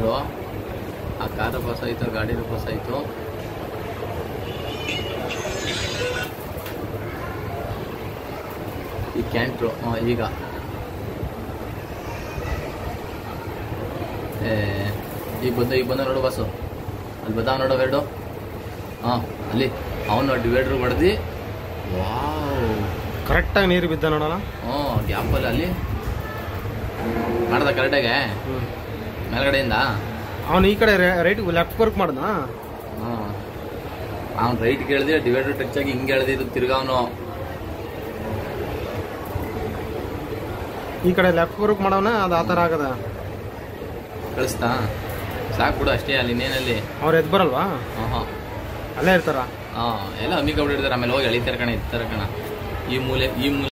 ನೋಡು ಆ car pass ಆಯ್ತು ಗಾಡಿ ಪಾಸ್ ಆಯ್ತು ಈ ಕ್ಯಾಂಟ್ರು ಈಗ ಏ, ಈಗ ಬಂದ ಈಗ ಬಂದ ನೋಡು ಬಸ್ಸು ಅಲ್ಲಿ ಬದಾವ ನೋಡು ಎರಡು ಹಾಂ ಅಲ್ಲಿ ಅವನು ಡಿವೈಡ್ರ್ ಹೊಡೆದು ವಾವ್ ಕರೆಕ್ಟಾಗಿ ನೀರು ಬಿದ್ದ ನೋಡೋಣ ಹ್ಞೂ ಗ್ಯಾಪಲ್ಲಿ ಅಲ್ಲಿ ಮಾಡ್ದ ಕರೆಕ್ಟಾಗೆ ಮೇಲ್ಗಡೆಯಿಂದ ಅವನು ಈ ಕಡೆ ರೈಟ್ ಲೆಫ್ಟ್ ವರ್ಕ್ ಮಾಡ್ದ ಹ್ಞೂ ಅವ್ನು ರೈಟ್ ಕೇಳಿದೆ ಡಿವೈಡರ್ ಟಚ್ ಆಗಿ ಹಿಂಗೆ ಎಳ್ದಿದ್ದು ತಿರ್ಗಾ ಅವನು ಈ ಕಡೆ ಲೆಫ್ಟ್ ವರ್ಕ್ ಮಾಡವನ ಅದು ಆ ಥರ ಆಗದ ಕಳಿಸ್ತಾ ಸಾಕು ಬಿಡು ಅಷ್ಟೇ ಅಲ್ಲಿ ಇನ್ನೇನಲ್ಲಿ ಅವ್ರು ಎದ್ದು ಬರಲ್ವಾ ಹಾಂ ಹಾಂ ಅಲ್ಲೇ ಇರ್ತಾರ ಹಾಂ ಎಲ್ಲ ಅಮ್ಮಿ ಕಬ್ಬಿಡ್ತಾರೆ ಆಮೇಲೆ ಹೋಗಿ ಎಳಿತಾರೆ ಕಣ ಇತ್ತಾರೆ ಕಣ ಈ ಮೂಲೆ ಈ ಮೂಲೆ